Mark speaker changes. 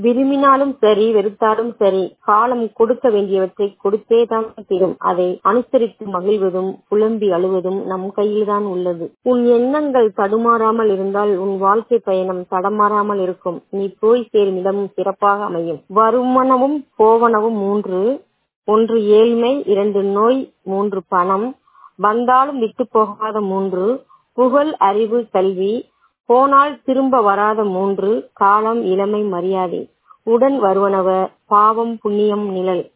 Speaker 1: விரும்பினாலும் சரி வெறுத்தாலும் சரி காலம் கொடுக்க வேண்டியவற்றை கொடுத்தே தான் தீரும் அதை அனுசரித்து மகிழ்வதும் புலம்பி அழுவதும் நம் கையில்தான் உள்ளது உன் எண்ணங்கள் தடுமாறாமல் இருந்தால் உன் வாழ்க்கை பயணம் தடமாறாமல் இருக்கும் நீ போய் சேரும் இடமும் சிறப்பாக அமையும் வருமனவும் போவனவும் மூன்று ஒன்று ஏழ்மை இரண்டு நோய் மூன்று பணம் வந்தாலும் விட்டு போகாத மூன்று புகழ் அறிவு கல்வி போனால் திரும்ப வராத மூன்று காலம் இளமை மரியாதை உடன் வருவனவ பாவம் புண்ணியம் நிழல்